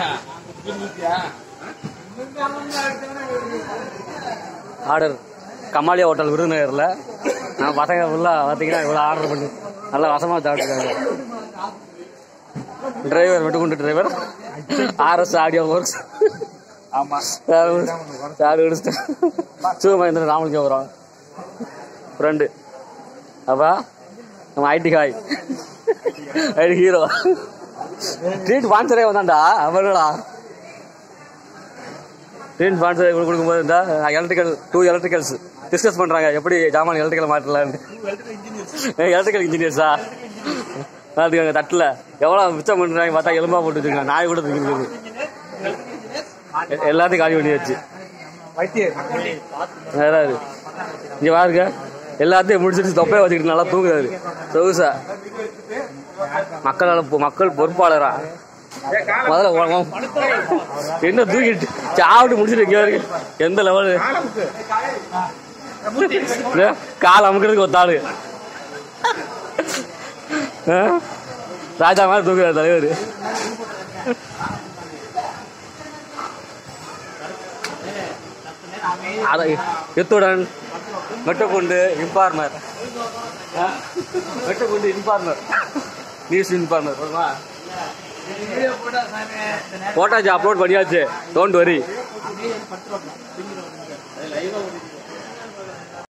Order கமாலியா hotel விருதுநகரில் நான் பசங்க ஃபுல்லாக பார்த்தீங்கன்னா இவ்வளோ ஆர்டர் பண்ணி நல்லா வசமாக சாப்பிட்டுருக்காங்க டிரைவர் வெட்டுக்குண்டு டிரைவர் ஆர்எஸ் ஆடியோ ஒர்க்ஸ் ஆமா சாடு குடிச்சிட்டேன் சிவமகேந்திரன் ராமலிங்க வரும் ஃப்ரெண்டு அப்பா நம்ம IT guy IT hero treat ஸ்பான்சரே வந்தான்டா அவனடா ட்ரீட் ஸ்பான்சர் கொடுக்கும்போது இந்த எலக்ட்ரிக்கல் டூ எலக்ட்ரிக்கல்ஸ் டிஸ்கஸ் பண்றாங்க எப்படி ஜாமான் எலக்ட்ரிக்கல் மாட்டலான்னு எலக்ட்ரிக்கல் இன்ஜினியர்ஸா பார்த்துக்கோங்க தட்டில் எவ்வளோ மிச்சம் பண்ணுறாங்க பார்த்தா எலும்பா போட்டு வச்சுருக்காங்க நாய் கூட தூக்கிட்டு எ- எல்லாத்தையும் காலி பண்ணி வச்சு வேறாரு இங்க பாருங்க எல்லாத்தையும் முடிச்சிட்டு தொப்பையை வச்சுக்கிட்டு நல்லா தூங்குறாரு சொகுசா மக்களால் பொ- மக்கள் பொறுப்பாளரா முதல்ல உ- உ- என்ன தூக்கிட்டு சாப்பிட்டு முடிச்சிட்டு இங்க பாருங்க எந்த லெவலு கால் அமுக்கிறதுக்கு ஒத்தாளு ஆ? ராஜா மாதிரி தூக்குறாரு தலைவர் அத இத்துடன் Mettakundu informer Mettakundu informer news informer வருமா போட்டாச்சு அப்லோட் பண்ணியாச்சு டோன்ட் வரி